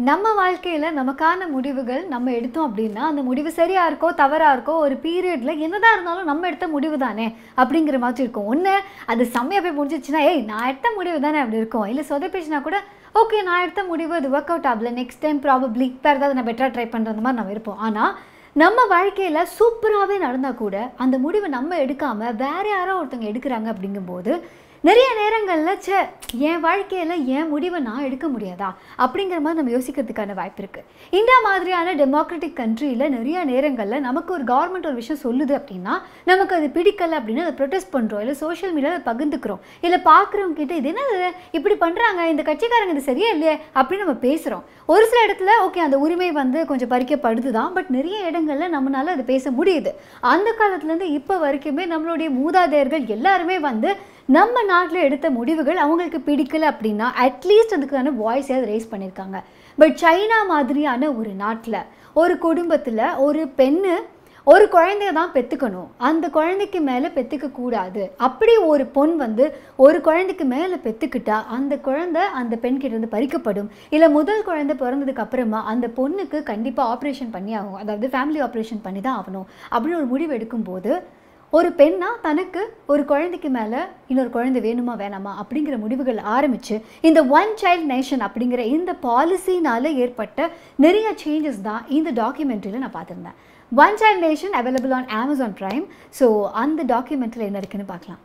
நம்ம வாழ்க்கையில் நமக்கான முடிவுகள் நம்ம எடுத்தோம் அப்படின்னா அந்த முடிவு சரியா இருக்கோ தவறா இருக்கோ ஒரு பீரியடில் என்னதான் இருந்தாலும் நம்ம எடுத்த முடிவு தானே அப்படிங்கிற மாதிரி இருக்கும் ஒன்று அது செம்மையாக போய் முடிஞ்சிச்சுன்னா ஏய் நான் எடுத்த முடிவு தானே அப்படி இருக்கும் இல்லை சொதப்பிச்சுனா கூட ஓகே நான் எடுத்த முடிவு அது ஒர்க் அவுட் ஆகல நெக்ஸ்ட் டைம் ப்ராபப்ளி வேறு ஏதாவது நான் பெட்டராக ட்ரை பண்ணுற மாதிரி நம்ம இருப்போம் ஆனால் நம்ம வாழ்க்கையில் சூப்பராகவே நடந்தால் கூட அந்த முடிவை நம்ம எடுக்காமல் வேற யாரோ ஒருத்தவங்க எடுக்கிறாங்க அப்படிங்கும்போது நிறைய நேரங்களில் ச்சே என் வாழ்க்கையில் என் முடிவை நான் எடுக்க முடியாதா அப்படிங்கிற மாதிரி நம்ம யோசிக்கிறதுக்கான வாய்ப்பு இருக்குது இந்தியா மாதிரியான டெமோக்ராட்டிக் கண்ட்ரியில் நிறைய நேரங்களில் நமக்கு ஒரு கவர்மெண்ட் ஒரு விஷயம் சொல்லுது அப்படின்னா நமக்கு அது பிடிக்கலை அப்படின்னு அதை ப்ரொடெஸ்ட் பண்ணுறோம் இல்லை சோஷியல் மீடியாவில் பகிர்ந்துக்கிறோம் இல்லை பார்க்குறவங்க கிட்ட இது என்னது இப்படி பண்ணுறாங்க இந்த கட்சிக்காரங்க இது சரியா இல்லையே அப்படின்னு நம்ம பேசுகிறோம் ஒரு சில இடத்துல ஓகே அந்த உரிமை வந்து கொஞ்சம் பறிக்கப்படுது தான் பட் நிறைய இடங்களில் நம்மளால அது பேச முடியுது அந்த காலத்துலேருந்து இப்போ வரைக்குமே நம்மளுடைய மூதாதையர்கள் எல்லாருமே வந்து நம்ம நாட்டில் எடுத்த முடிவுகள் அவங்களுக்கு பிடிக்கல அப்படின்னா அட்லீஸ்ட் அதுக்கான வாய்ஸையாவது ரேஸ் பண்ணியிருக்காங்க பட் சைனா மாதிரியான ஒரு நாட்டில் ஒரு குடும்பத்தில் ஒரு பெண்ணு ஒரு குழந்தைய தான் பெற்றுக்கணும் அந்த குழந்தைக்கு மேலே பெற்றுக்க கூடாது அப்படி ஒரு பொண் வந்து ஒரு குழந்தைக்கு மேலே பெற்றுக்கிட்டா அந்த குழந்தை அந்த பெண் கிட்ட இருந்து பறிக்கப்படும் இல்லை முதல் குழந்தை பிறந்ததுக்கு அப்புறமா அந்த பொண்ணுக்கு கண்டிப்பாக ஆப்ரேஷன் பண்ணி ஆகும் அதாவது ஃபேமிலி ஆப்ரேஷன் பண்ணி தான் ஆகணும் அப்படின்னு ஒரு முடிவு எடுக்கும்போது ஒரு பெண்ணா தனக்கு ஒரு குழந்தைக்கு மேலே இன்னொரு குழந்தை வேணுமா வேணாமா அப்படிங்கிற முடிவுகள் ஆரம்பித்து இந்த ஒன் சைல்ட் நேஷன் அப்படிங்கிற இந்த பாலிசினால ஏற்பட்ட நிறைய சேஞ்சஸ் தான் இந்த டாக்குமெண்ட்ரியில் நான் பார்த்துருந்தேன் one child nation available on Amazon Prime so அந்த டாக்குமெண்ட்ரியில் என்ன இருக்குன்னு பார்க்கலாம்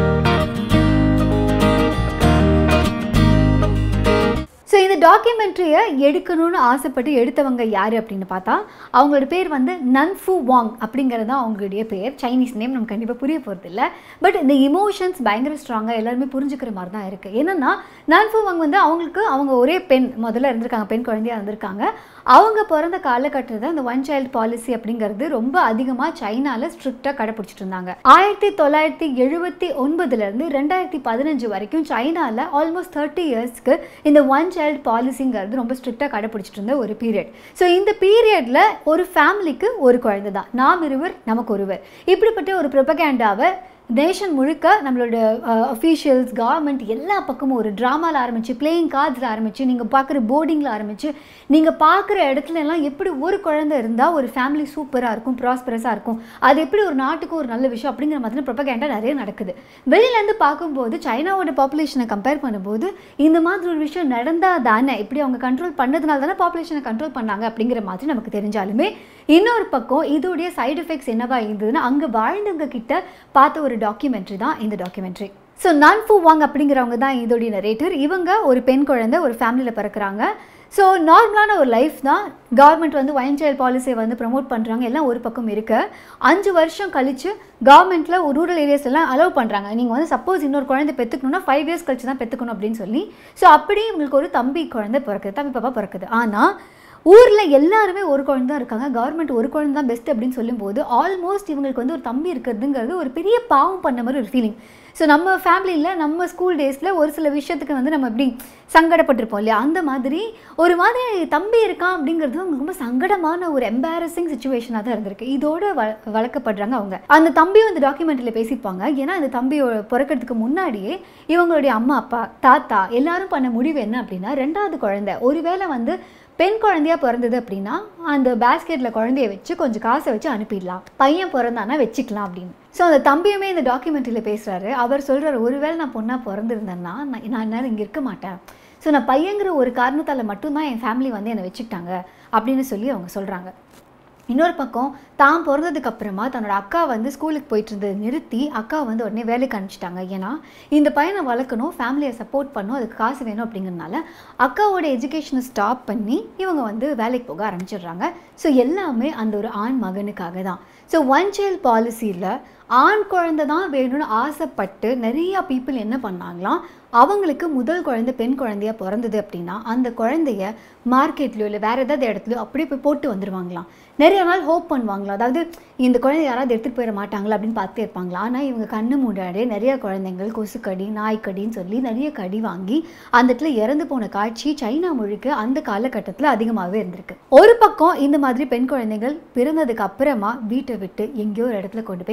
ஸோ இந்த டாக்குமெண்ட்ரியை எடுக்கணும்னு ஆசைப்பட்டு எடுத்தவங்க யார் அப்படின்னு பார்த்தா அவங்களோட பேர் வந்து நன்ஃபு வாங் அப்படிங்கிறது தான் அவங்களுடைய பேர் சைனீஸ் நேம் நமக்கு கண்டிப்பாக புரிய போகிறது இல்லை பட் இந்த இமோஷன்ஸ் பயங்கர ஸ்ட்ராங்காக எல்லாருமே புரிஞ்சுக்கிற மாதிரி தான் இருக்குது என்னென்னா நன்ஃபு வாங் வந்து அவங்களுக்கு அவங்க ஒரே பெண் முதல்ல இருந்திருக்காங்க பெண் குழந்தையாக இருந்திருக்காங்க அவங்க பிறந்த காலகட்டத்தில் இந்த ஒன் சைல்டு பாலிசி அப்படிங்கிறது ரொம்ப அதிகமாக சைனாவில் ஸ்ட்ரிக்டாக கடைப்பிடிச்சிட்டு இருந்தாங்க ஆயிரத்தி தொள்ளாயிரத்தி எழுபத்தி ஒன்பதுலேருந்து ரெண்டாயிரத்தி பதினஞ்சு வரைக்கும் சைனாவில் ஆல்மோஸ்ட் தேர்ட்டி இயர்ஸ்க்கு இந்த ஒன் சைல்டு பாலிசிங்கிறது ரொம்ப ஸ்ட்ரிக்டாக கடைப்பிடிச்சிட்டு இருந்த ஒரு பீரியட் ஸோ இந்த பீரியடில் ஒரு ஃபேமிலிக்கு ஒரு குழந்தை தான் நாம் இருவர் நமக்கு ஒருவர் இப்படிப்பட்ட ஒரு ப்ரொபகேண்டாவை நேஷன் முழுக்க நம்மளோட அஃபீஷியல்ஸ் கவர்மெண்ட் எல்லா பக்கமும் ஒரு ட்ராமாவில் ஆரம்பித்து பிளேயிங் கார்ட்ஸில் ஆரம்பித்து நீங்கள் பார்க்குற போர்டிங்கில் ஆரம்பித்து நீங்கள் பார்க்குற இடத்துல எல்லாம் எப்படி ஒரு குழந்தை இருந்தால் ஒரு ஃபேமிலி சூப்பராக இருக்கும் ப்ராஸ்பரஸாக இருக்கும் அது எப்படி ஒரு நாட்டுக்கு ஒரு நல்ல விஷயம் அப்படிங்கிற மாதிரி ப்ரொபகேண்டா நிறைய நடக்குது வெளியிலேருந்து பார்க்கும்போது சைனாவோட பாப்புலேஷனை கம்பேர் பண்ணும்போது இந்த மாதிரி ஒரு விஷயம் நடந்தால் தானே இப்படி அவங்க கண்ட்ரோல் பண்ணதுனால தானே பாப்புலேஷனை கண்ட்ரோல் பண்ணாங்க அப்படிங்கிற மாதிரி நமக்கு தெரிஞ்சாலுமே இன்னொரு பக்கம் இதோடைய சைடு எஃபெக்ட்ஸ் என்னவா இருந்ததுன்னா அங்கே வாழ்ந்தவங்க கிட்ட பார்த்த ஒரு டாக்குமெண்ட்ரி தான் இந்த டாக்குமெண்ட்ரி ஸோ நான்ஃபு வாங் அப்படிங்கிறவங்க தான் இதோடைய நரேட்டர் இவங்க ஒரு பெண் குழந்தை ஒரு ஃபேமிலியில் பிறக்கிறாங்க ஸோ நார்மலான ஒரு லைஃப் தான் கவர்மெண்ட் வந்து ஒயின் சைல்டு பாலிசியை வந்து ப்ரமோட் பண்ணுறாங்க எல்லாம் ஒரு பக்கம் இருக்கு அஞ்சு வருஷம் கழிச்சு கவர்மெண்ட்டில் ஒரு ரூரல் ஏரியாஸ் எல்லாம் அலோவ் பண்ணுறாங்க நீங்கள் வந்து சப்போஸ் இன்னொரு குழந்தை பெற்றுக்கணும்னா ஃபைவ் இயர்ஸ் கழிச்சு தான் பெற்றுக்கணும் அப்படின்னு சொல்லி ஸோ அப்படி இவங்களுக்கு ஒரு தம்பி குழந்தை பிறக்குது தம்பி பாப்பா பிறக்குது ஆனால் ஊரில் எல்லாருமே ஒரு குழந்தை தான் இருக்காங்க கவர்மெண்ட் ஒரு குழந்தை தான் பெஸ்ட் அப்படின்னு சொல்லும்போது ஆல்மோஸ்ட் இவங்களுக்கு வந்து ஒரு தம்பி இருக்கிறதுங்கிறது ஒரு பெரிய பாவம் பண்ண மாதிரி ஒரு ஃபீலிங் ஸோ நம்ம ஃபேமிலியில் நம்ம ஸ்கூல் டேஸில் ஒரு சில விஷயத்துக்கு வந்து நம்ம எப்படி சங்கடப்பட்டிருப்போம் இல்லையா அந்த மாதிரி ஒரு மாதிரி தம்பி இருக்கான் அப்படிங்கிறது அவங்களுக்கு ரொம்ப சங்கடமான ஒரு எம்பாரசிங் சுச்சுவேஷனாக தான் இருந்திருக்கு இதோட வ வளர்க்கப்படுறாங்க அவங்க அந்த தம்பியும் இந்த டாக்குமெண்ட்டில் பேசியிருப்பாங்க ஏன்னா அந்த தம்பி பிறக்கிறதுக்கு முன்னாடியே இவங்களுடைய அம்மா அப்பா தாத்தா எல்லாரும் பண்ண முடிவு என்ன அப்படின்னா ரெண்டாவது குழந்தை ஒருவேளை வந்து பெண் குழந்தையா பிறந்தது அப்படின்னா அந்த பேஸ்கெட்டில் குழந்தைய வச்சு கொஞ்சம் காசை வச்சு அனுப்பிடலாம் பையன் பிறந்தானா வச்சுக்கலாம் அப்படின்னு ஸோ அந்த தம்பியுமே இந்த டாக்குமெண்ட்ரியில் பேசுகிறாரு அவர் சொல்கிறார் ஒருவேளை நான் பொண்ணாக பிறந்திருந்தேன்னா நான் நான் நேரம் இங்கே இருக்க மாட்டேன் ஸோ நான் பையங்கிற ஒரு காரணத்தால் மட்டும்தான் என் ஃபேமிலி வந்து என்னை வச்சுக்கிட்டாங்க அப்படின்னு சொல்லி அவங்க சொல்கிறாங்க இன்னொரு பக்கம் தான் பிறந்ததுக்கு அப்புறமா தன்னோட அக்கா வந்து ஸ்கூலுக்கு போயிட்டு இருந்ததை நிறுத்தி அக்கா வந்து உடனே வேலைக்கு அனுப்பிச்சிட்டாங்க ஏன்னா இந்த பையனை வளர்க்கணும் ஃபேமிலியை சப்போர்ட் பண்ணணும் அதுக்கு காசு வேணும் அப்படிங்கிறதுனால அக்காவோட எஜுகேஷனை ஸ்டாப் பண்ணி இவங்க வந்து வேலைக்கு போக ஆரம்பிச்சிடுறாங்க ஸோ எல்லாமே அந்த ஒரு ஆண் மகனுக்காக தான் ஸோ ஒன் சைல்ட் பாலிசியில் ஆண் குழந்தை தான் வேணும்னு ஆசைப்பட்டு நிறையா பீப்புள் என்ன பண்ணாங்களாம் அவங்களுக்கு முதல் குழந்தை பெண் குழந்தையா பிறந்தது அப்படின்னா அந்த குழந்தைய மார்க்கெட்லையோ இல்லை வேறு ஏதாவது இடத்துலையோ அப்படியே போய் போட்டு வந்துடுவாங்களாம் நிறைய நாள் ஹோப் பண்ணுவாங்களா அதாவது இந்த குழந்தை யாராவது எடுத்துகிட்டு போயிட மாட்டாங்களா அப்படின்னு பார்த்துட்டே இருப்பாங்களா ஆனால் இவங்க கண்ணு முன்னாடியே நிறைய குழந்தைங்கள் கொசுக்கடி நாய்க்கடின்னு சொல்லி நிறைய கடி வாங்கி அந்த இடத்துல இறந்து போன காட்சி சைனா முழுக்க அந்த காலகட்டத்தில் அதிகமாகவே இருந்திருக்கு ஒரு பக்கம் இந்த மாதிரி பெண் குழந்தைகள் பிறந்ததுக்கு அப்புறமா வீட்டை விட்டு எங்கேயோ ஒரு இடத்துல கொண்டு போய் கைவிடப்படுறாங்க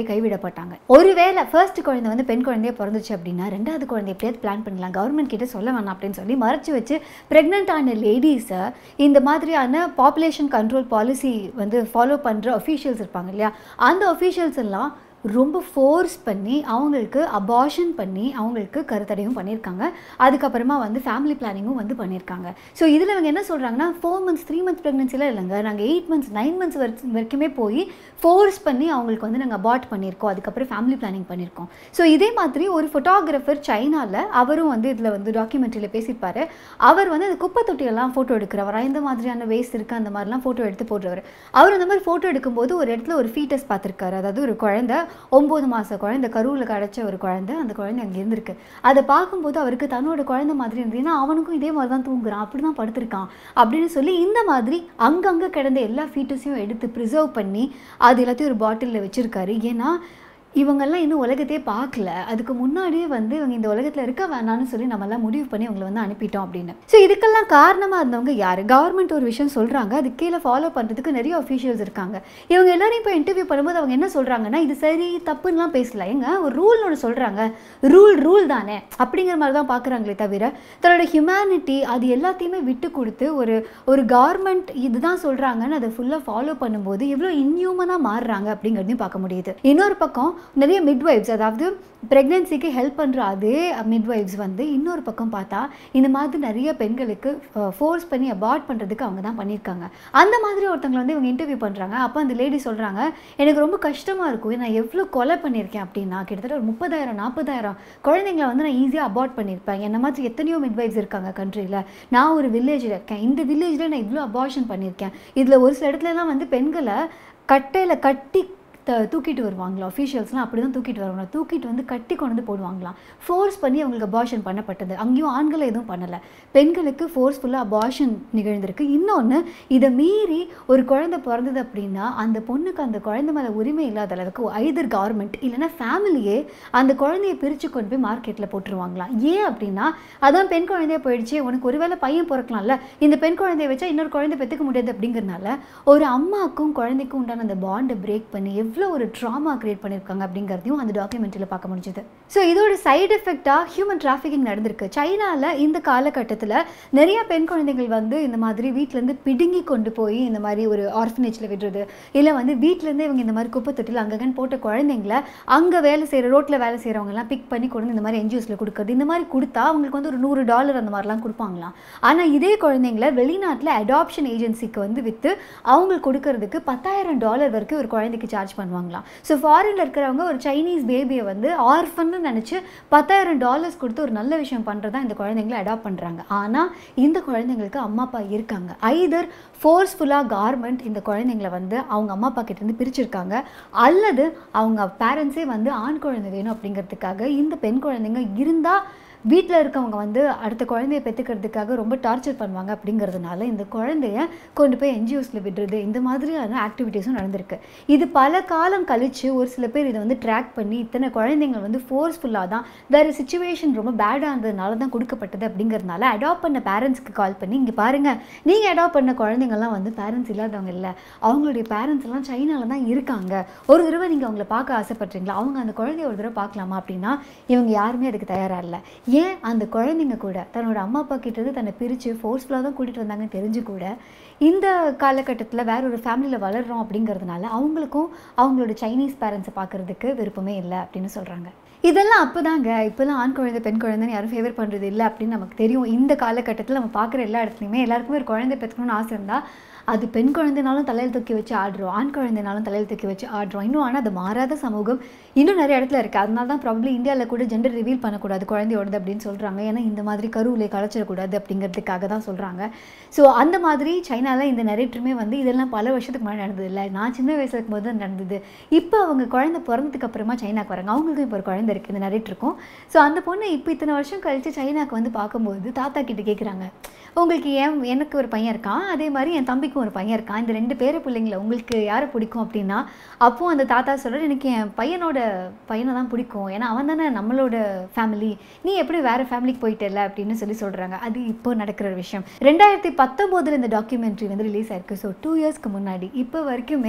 ஆசைப்பட்டாங்க ஒருவேளை ஃபர்ஸ்ட் குழந்தை வந்து பெண் குழந்தையே பிறந்துச்சு அப்படின்னா ரெண்டாவது குழந்தை எப்படியாவது பிளான் பண்ணலாம் கவர்மெண்ட் கிட்ட சொல்ல வேணாம் அப்படின்னு சொல்லி மறைச்சு வச்சு ப்ரெக்னென்ட் ஆன லேடிஸை இந்த மாதிரியான பாப்புலேஷன் கண்ட்ரோல் பாலிசி வந்து ஃபாலோ பண்ணுற அஃபீஷியல்ஸ் இருப்பாங்க இல்லையா அந்த அஃபீஷியல்ஸ் எல்லாம் ரொம்ப ஃபோர்ஸ் பண்ணி அவங்களுக்கு அபார்ஷன் பண்ணி அவங்களுக்கு கருத்தடையும் பண்ணியிருக்காங்க அதுக்கப்புறமா வந்து ஃபேமிலி பிளானிங்கும் வந்து பண்ணியிருக்காங்க ஸோ இதில் இவங்க என்ன சொல்கிறாங்கன்னா ஃபோர் மந்த்ஸ் த்ரீ மந்த்ஸ் ப்ரெக்னன்சிலாம் இல்லைங்க நாங்கள் எயிட் மந்த்ஸ் நைன் மந்த்ஸ் வரைக்குமே போய் ஃபோர்ஸ் பண்ணி அவங்களுக்கு வந்து நாங்கள் அபார்ட் பண்ணியிருக்கோம் அதுக்கப்புறம் ஃபேமிலி பிளானிங் பண்ணியிருக்கோம் ஸோ இதே மாதிரி ஒரு ஃபோட்டோகிராஃபர் சைனாவில் அவரும் வந்து இதில் வந்து டாக்குமெண்ட்ரியில் பேசியிருப்பாரு அவர் வந்து அந்த குப்பை தொட்டியெல்லாம் ஃபோட்டோ எடுக்கிறவரா இந்த மாதிரியான வேஸ்ட் இருக்குது அந்த மாதிரிலாம் ஃபோட்டோ எடுத்து போடுறவர் அவர் அந்த மாதிரி ஃபோட்டோ எடுக்கும்போது ஒரு இடத்துல ஒரு ஃபீட்டஸ் பார்த்துருக்காரு அதாவது ஒரு குழந்தை ஒம்பது மாத குழந்தை கருவில் கிடச்ச ஒரு குழந்தை அந்த குழந்தை அங்கே இருந்திருக்கு அதை பார்க்கும்போது அவருக்கு தன்னோட குழந்தை மாதிரி இருந்தது ஏன்னா அவனுக்கும் இதே மாதிரி தான் தூங்குறான் அப்படி தான் படுத்திருக்கான் அப்படின்னு சொல்லி இந்த மாதிரி அங்கங்கே கிடந்த எல்லா ஃபீட்டஸையும் எடுத்து ப்ரிசர்வ் பண்ணி அது எல்லாத்தையும் ஒரு பாட்டிலில் வச்சுருக்காரு ஏன்னா இவங்கெல்லாம் இன்னும் உலகத்தையே பார்க்கல அதுக்கு முன்னாடியே வந்து இவங்க இந்த உலகத்தில் இருக்க வேணாம்னு சொல்லி நம்மலாம் முடிவு பண்ணி அவங்கள வந்து அனுப்பிட்டோம் அப்படின்னு ஸோ இதுக்கெல்லாம் காரணமாக இருந்தவங்க யார் கவர்மெண்ட் ஒரு விஷயம் சொல்கிறாங்க அது கீழே ஃபாலோ பண்ணுறதுக்கு நிறைய அஃபீஷியல்ஸ் இருக்காங்க இவங்க எல்லாரையும் இப்போ இன்டர்வியூ பண்ணும்போது அவங்க என்ன சொல்கிறாங்கன்னா இது சரி தப்புன்னெலாம் பேசல ஏங்க ஒரு ரூல் ஒன்று சொல்கிறாங்க ரூல் ரூல் தானே அப்படிங்கிற மாதிரி தான் பார்க்குறாங்களே தவிர தன்னோட ஹியூமனிட்டி அது எல்லாத்தையுமே விட்டு கொடுத்து ஒரு ஒரு கவர்மெண்ட் இதுதான் சொல்கிறாங்கன்னு அதை ஃபுல்லாக ஃபாலோ பண்ணும்போது எவ்வளோ இன்ஹியூமனாக மாறுறாங்க அப்படிங்கிறதையும் பார்க்க முடியுது இன்னொரு பக்கம் நிறைய மிட்வைப்ஸ் அதாவது ப்ரெக்னென்சிக்கு ஹெல்ப் பண்ணுற அதே மிட்வைப்ஸ் வந்து இன்னொரு பக்கம் பார்த்தா இந்த மாதிரி நிறைய பெண்களுக்கு ஃபோர்ஸ் பண்ணி அபார்ட் பண்ணுறதுக்கு அவங்க தான் பண்ணியிருக்காங்க அந்த மாதிரி ஒருத்தவங்களை வந்து இவங்க இன்டர்வியூ பண்ணுறாங்க அப்போ அந்த லேடி சொல்கிறாங்க எனக்கு ரொம்ப கஷ்டமாக இருக்கும் நான் எவ்வளோ கொலை பண்ணியிருக்கேன் அப்படின்னா கிட்டத்தட்ட ஒரு முப்பதாயிரம் நாற்பதாயிரம் குழந்தைங்களை வந்து நான் ஈஸியாக அபார்ட் பண்ணியிருப்பேன் என்ன மாதிரி எத்தனையோ மிட்வைப்ஸ் இருக்காங்க கண்ட்ரியில் நான் ஒரு வில்லேஜில் இருக்கேன் இந்த வில்லேஜில் நான் இவ்வளோ அபார்ஷன் பண்ணியிருக்கேன் இதில் ஒரு சில இடத்துலலாம் வந்து பெண்களை கட்டையில் கட்டி த தூக்கிட்டு வருவாங்களா அஃபீஷியல்ஸ்லாம் அப்படி தான் தூக்கிட்டு வருவாங்க தூக்கிட்டு வந்து கட்டி கொண்டு வந்து போடுவாங்களாம் ஃபோர்ஸ் பண்ணி அவங்களுக்கு அபார்ஷன் பண்ணப்பட்டது அங்கேயும் ஆண்களை எதுவும் பண்ணலை பெண்களுக்கு ஃபோர்ஸ்ஃபுல்லாக அபார்ஷன் நிகழ்ந்திருக்கு இன்னொன்று இதை மீறி ஒரு குழந்தை பிறந்தது அப்படின்னா அந்த பொண்ணுக்கு அந்த குழந்தை மேலே உரிமை இல்லாத அளவுக்கு ஐதர் கவர்மெண்ட் இல்லைன்னா ஃபேமிலியே அந்த குழந்தைய பிரித்து கொண்டு போய் மார்க்கெட்டில் போட்டுருவாங்களாம் ஏன் அப்படின்னா அதான் பெண் குழந்தைய போயிடுச்சு உனக்கு ஒருவேளை பையன் பிறக்கலாம்ல இந்த பெண் குழந்தைய வச்சா இன்னொரு குழந்தை பெற்றுக்க முடியாது அப்படிங்கிறதுனால ஒரு அம்மாக்கும் குழந்தைக்கும் உண்டான அந்த பாண்டை பிரேக் பண்ணி எவ்வளோ ஒரு ட்ராமா கிரியேட் பண்ணியிருக்காங்க அப்படிங்கிறதையும் அந்த டாக்குமெண்ட்ரியில் பார்க்க முடிஞ்சுது ஸோ இதோட சைடு எஃபெக்டாக ஹியூமன் டிராஃபிக்கிங் நடந்திருக்கு சைனாவில் இந்த காலகட்டத்தில் நிறைய பெண் குழந்தைகள் வந்து இந்த மாதிரி வீட்டிலேருந்து பிடுங்கி கொண்டு போய் இந்த மாதிரி ஒரு ஆர்ஃபனேஜில் விடுறது இல்லை வந்து வீட்டிலேருந்து இவங்க இந்த மாதிரி குப்பை தொட்டில் அங்கங்கன்னு போட்ட குழந்தைங்கள அங்கே வேலை செய்கிற ரோட்டில் வேலை செய்கிறவங்கலாம் பிக் பண்ணி கொண்டு வந்து இந்த மாதிரி என்ஜிஓஸில் கொடுக்குறது இந்த மாதிரி கொடுத்தா அவங்களுக்கு வந்து ஒரு நூறு டாலர் அந்த மாதிரிலாம் கொடுப்பாங்களாம் ஆனால் இதே குழந்தைங்கள வெளிநாட்டில் அடாப்ஷன் ஏஜென்சிக்கு வந்து விற்று அவங்களுக்கு கொடுக்கறதுக்கு பத்தாயிரம் டாலர் வரைக்கும் ஒரு குழந்தைக்கு சார்ஜ் பண்ணுவாங்களாம் ஸோ ஃபாரினில் இருக்கிறவங்க ஒரு சைனீஸ் பேபியை வந்து ஆர்ஃபன்னு நினச்சி பத்தாயிரம் டாலர்ஸ் கொடுத்து ஒரு நல்ல விஷயம் பண்ணுறதா இந்த குழந்தைங்களை அடாப்ட் பண்ணுறாங்க ஆனால் இந்த குழந்தைங்களுக்கு அம்மா அப்பா இருக்காங்க ஐதர் ஃபோர்ஸ்ஃபுல்லாக கார்மெண்ட் இந்த குழந்தைங்களை வந்து அவங்க அம்மா அப்பா கிட்டேருந்து பிரிச்சிருக்காங்க அல்லது அவங்க பேரண்ட்ஸே வந்து ஆண் குழந்தை வேணும் அப்படிங்கிறதுக்காக இந்த பெண் குழந்தைங்க இருந்தால் வீட்டில் இருக்கவங்க வந்து அடுத்த குழந்தைய பெற்றுக்கிறதுக்காக ரொம்ப டார்ச்சர் பண்ணுவாங்க அப்படிங்கிறதுனால இந்த குழந்தைய கொண்டு போய் என்ஜிஓஸில் விடுறது இந்த மாதிரியான ஆக்டிவிட்டீஸும் நடந்திருக்கு இது பல காலம் கழித்து ஒரு சில பேர் இதை வந்து ட்ராக் பண்ணி இத்தனை குழந்தைங்கள் வந்து ஃபோர்ஸ்ஃபுல்லாக தான் வேறு சுச்சுவேஷன் ரொம்ப பேடாக இருந்ததுனால தான் கொடுக்கப்பட்டது அப்படிங்கிறதுனால அடாப்ட் பண்ண பேரண்ட்ஸ்க்கு கால் பண்ணி இங்கே பாருங்கள் நீங்கள் அடாப்ட் பண்ண குழந்தைங்கள்லாம் வந்து பேரண்ட்ஸ் இல்லாதவங்க இல்லை அவங்களுடைய பேரண்ட்ஸ் எல்லாம் சைனாவில் தான் இருக்காங்க ஒரு தடவை நீங்கள் அவங்கள பார்க்க ஆசைப்பட்றீங்களா அவங்க அந்த குழந்தைய ஒரு தடவை பார்க்கலாமா அப்படின்னா இவங்க யாருமே அதுக்கு தயாராக இல்லை ஏன் அந்த குழந்தைங்க கூட தன்னோட அம்மா அப்பா கிட்டேருந்து தன்னை பிரித்து ஃபோர்ஸ்ஃபுல்லாக தான் கூட்டிகிட்டு வந்தாங்கன்னு தெரிஞ்சு கூட இந்த காலகட்டத்தில் வேற ஒரு ஃபேமிலியில் வளர்கிறோம் அப்படிங்கிறதுனால அவங்களுக்கும் அவங்களோட சைனீஸ் பேரண்ட்ஸை பார்க்குறதுக்கு விருப்பமே இல்லை அப்படின்னு சொல்கிறாங்க இதெல்லாம் அப்போதாங்க இப்போல்லாம் ஆண் குழந்தை பெண் குழந்தைன்னு யாரும் ஃபேவர் பண்ணுறது இல்லை அப்படின்னு நமக்கு தெரியும் இந்த காலகட்டத்தில் நம்ம பார்க்குற எல்லா இடத்துலையுமே எல்லாருக்குமே ஒரு குழந்தை பெற்றுக்கணும்னு ஆசை இருந்தால் அது பெண் குழந்தைனாலும் தலையில் தூக்கி வச்சு ஆடுறோம் ஆண் குழந்தைனாலும் தலையில் தூக்கி வச்சு ஆடுறோம் இன்னும் ஆனால் அது மாறாத சமூகம் இன்னும் நிறைய இடத்துல இருக்குது அதனால தான் ப்ராப்ளம் இந்தியாவில் கூட ஜெண்டர் ரிவீல் பண்ணக்கூடாது குழந்தையோடது அப்படின்னு சொல்கிறாங்க ஏன்னா இந்த மாதிரி கருவிலை கலைச்சிடக்கூடாது அப்படிங்கிறதுக்காக தான் சொல்கிறாங்க ஸோ அந்த மாதிரி சைனாவில் இந்த நரேட்டருமே வந்து இதெல்லாம் பல வருஷத்துக்கு முன்னாடி நடந்தது இல்லை நான் சின்ன வயசுல இருக்கும்போது தான் நடந்தது இப்போ அவங்க குழந்தை பிறந்ததுக்கு அப்புறமா சைனாக்கு வராங்க அவங்களுக்கும் இப்போ ஒரு குழந்தை இருக்குது இந்த நரேட்டருக்கும் ஸோ அந்த பொண்ணு இப்போ இத்தனை வருஷம் கழித்து சைனாக்கு வந்து பார்க்கும்போது தாத்தா கிட்ட கேட்குறாங்க உங்களுக்கு ஏன் எனக்கு ஒரு பையன் இருக்கான் அதே மாதிரி என் தம்பிக்கும் ஒரு பையன் இருக்கான் இந்த ரெண்டு பேரை பிள்ளைங்கள உங்களுக்கு யாரை பிடிக்கும் அப்படின்னா அப்போது அந்த தாத்தா சொல்கிறார் எனக்கு என் பையனோட பையனை தான் பிடிக்கும் ஏன்னா அவன் தானே நம்மளோட ஃபேமிலி நீ எப்படி வேறு ஃபேமிலிக்கு போயிட்டல அப்படின்னு சொல்லி சொல்கிறாங்க அது இப்போ நடக்கிற ஒரு விஷயம் ரெண்டாயிரத்தி பத்தொம்போதில் இந்த டாக்குமெண்ட்ரி வந்து ரிலீஸ் ஆயிருக்கு ஸோ டூ இயர்ஸ்க்கு முன்னாடி இப்போ வரைக்குமே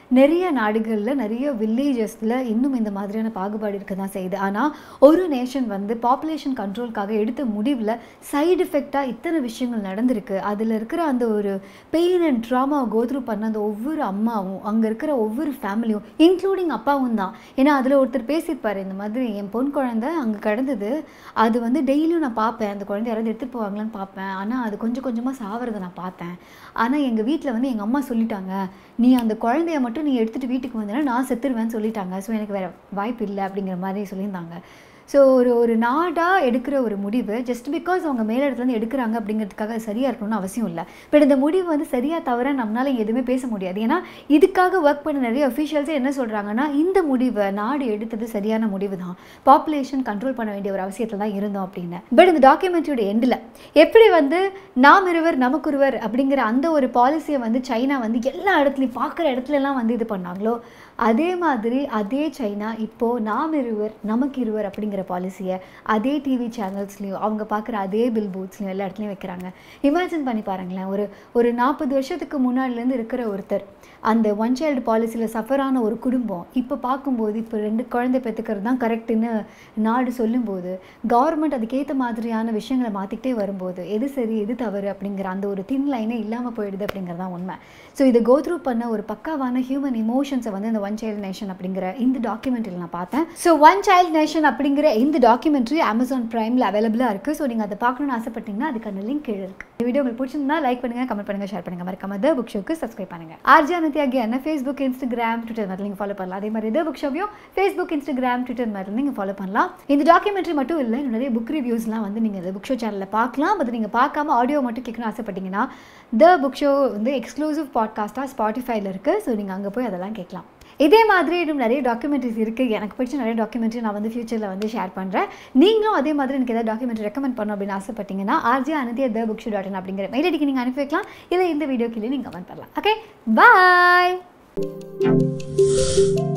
நிறைய நாடுகளில் நிறைய வில்லேஜஸில் இன்னும் இந்த மாதிரியான பாகுபாடு இருக்க தான் செய்யுது ஆனால் ஒரு நேஷன் வந்து பாப்புலேஷன் கண்ட்ரோலுக்காக எடுத்த முடிவில் சைடு எஃபெக்டாக இத்தனை விஷயங்கள் நடந்திருக்கு அதில் இருக்கிற அந்த ஒரு பெயின் அண்ட் ட்ராமாவை கோத்ரூ பண்ண அந்த ஒவ்வொரு அம்மாவும் அங்கே இருக்கிற ஒவ்வொரு ஃபேமிலியும் இன்க்ளூடிங் அப்பாவும் தான் ஏன்னா அதில் ஒருத்தர் பேசியிருப்பார் இந்த மாதிரி என் பொன் குழந்தை அங்கே கிடந்தது அது வந்து டெய்லியும் நான் பார்ப்பேன் அந்த குழந்தை யாராவது எடுத்துகிட்டு போவாங்களான்னு பார்ப்பேன் ஆனால் அது கொஞ்சம் கொஞ்சமாக சாவறதை நான் பார்த்தேன் ஆனால் எங்கள் வீட்டில் வந்து எங்கள் அம்மா சொல்லிட்டாங்க நீ அந்த குழந்தைய மட்டும் நீ எடுத்துகிட்டு வீட்டுக்கு வந்தேன்னா நான் செத்துருவேன்னு சொல்லிட்டாங்க ஸோ எனக்கு வேறு வாய்ப்பு இல்லை அப்படிங்கிற மாதிரி சொல்லியிருந்தாங்க ஸோ ஒரு ஒரு நாடாக எடுக்கிற ஒரு முடிவு ஜஸ்ட் பிகாஸ் அவங்க மேலிடத்துலேருந்து எடுக்கிறாங்க அப்படிங்கிறதுக்காக அது சரியாக இருக்கணும்னு அவசியம் இல்லை பட் இந்த முடிவு வந்து சரியாக தவிர நம்மளால எதுவுமே பேச முடியாது ஏன்னா இதுக்காக ஒர்க் பண்ண நிறைய அஃபிஷியல்ஸே என்ன சொல்கிறாங்கன்னா இந்த முடிவை நாடு எடுத்தது சரியான முடிவு தான் பாப்புலேஷன் கண்ட்ரோல் பண்ண வேண்டிய ஒரு அவசியத்தில் தான் இருந்தோம் அப்படின்னு பட் இந்த டாக்குமெண்ட்ரியோட எண்டில் எப்படி வந்து நாம் இருவர் நமக்குருவர் அப்படிங்கிற அந்த ஒரு பாலிசியை வந்து சைனா வந்து எல்லா இடத்துலையும் பார்க்குற இடத்துலலாம் வந்து இது பண்ணாங்களோ அதே மாதிரி அதே சைனா இப்போது நாம் இருவர் நமக்கு இருவர் அப்படிங்கிற பாலிசியை அதே டிவி சேனல்ஸ்லையும் அவங்க பார்க்குற அதே பில் பூத்ஸ்லையும் எல்லா இடத்துலையும் வைக்கிறாங்க இமேஜின் பண்ணி பாருங்களேன் ஒரு ஒரு நாற்பது வருஷத்துக்கு முன்னாடிலேருந்து இருக்கிற ஒருத்தர் அந்த ஒன் சைல்டு பாலிசியில் சஃபரான ஒரு குடும்பம் இப்போ பார்க்கும்போது இப்போ ரெண்டு குழந்தை பெற்றுக்கிறது தான் கரெக்டுன்னு நாடு சொல்லும்போது கவர்மெண்ட் அதுக்கேற்ற மாதிரியான விஷயங்களை மாற்றிக்கிட்டே வரும்போது எது சரி எது தவறு அப்படிங்கிற அந்த ஒரு தின் லைனே இல்லாமல் போயிடுது அப்படிங்கிறது தான் உண்மை ஸோ இதை கோத்ரூ பண்ண ஒரு பக்காவான ஹியூமன் இமோஷன்ஸை வந்து இந்த ஒன் சைல்டு நேஷன் அப்படிங்கிற இந்த டாக்குமெண்ட்ரியில் நான் பார்த்தேன் ஸோ ஒன் சைல்டு நேஷன் அப்படிங்கிற இந்த டாக்குமெண்ட்ரி அமேசான் ப்ரைமில் அவைலபிளாக இருக்குது ஸோ நீங்கள் அதை பார்க்கணும்னு ஆசைப்பட்டீங்கன்னா அதுக்கான லிங்க் கீழே இருக்குது இந்த வீடியோ உங்களுக்கு பிடிச்சிருந்தா லைக் பண்ணுங்கள் கமெண்ட் பண்ணுங்கள் ஷேர் பண்ணுங்கள் மறக்காம த புக் ஷோக்கு சப்ஸ்கிரைப் பண்ணுங்கள் ஆர்ஜி அனத்தி ஆகிய ஃபேஸ்புக் இன்ஸ்டாகிராம் ட்விட்டர் மாதிரி நீங்கள் ஃபாலோ பண்ணலாம் அதே மாதிரி த புக் ஷோவையும் ஃபேஸ்புக் இன்ஸ்டாகிராம் ட்விட்டர் மாதிரி நீங்கள் ஃபாலோ பண்ணலாம் இந்த டாக்குமெண்ட்ரி மட்டும் இல்லை இன்னும் நிறைய புக் ரிவ்யூஸ்லாம் வந்து நீங்கள் இந்த புக் ஷோ சேனலில் பார்க்கலாம் பட் நீங்கள் பார்க்காம ஆடியோ மட்டும் கேட்கணும்னு ஆசைப்பட்டீங்கன்னா த புக் ஷோ வந்து எக்ஸ்க்ளூசிவ் பாட்காஸ்ட்டாக ஸ்பாட்டிஃபைல இருக்குது ஸோ நீங்கள் அங்கே போய் அதெல்லாம் கேட்கலாம் இதே மாதிரி இன்னும் நிறைய டாக்குமெண்ட்ரிஸ் இருக்குது எனக்கு பிடிச்ச நிறைய டாக்குமெண்ட்ரி நான் வந்து ஃபியூச்சரில் வந்து ஷேர் பண்ணுறேன் நீங்களும் அதே மாதிரி எனக்கு ஏதாவது டாக்குமெண்ட்ரி ரெக்கமெண்ட் பண்ணணும் அப்படின்னு ஆசைப்பட்டீங்கன்னா ஆர்ஜி அனதியா the book show dot in அப்படிங்கிற மெயில் ஐடிக்கு நீங்கள் அனுப்பி வைக்கலாம் இல்லை இந்த வீடியோ கீழே நீங்கள் கமெண்ட் பண்ணலாம் ஓகே பாய்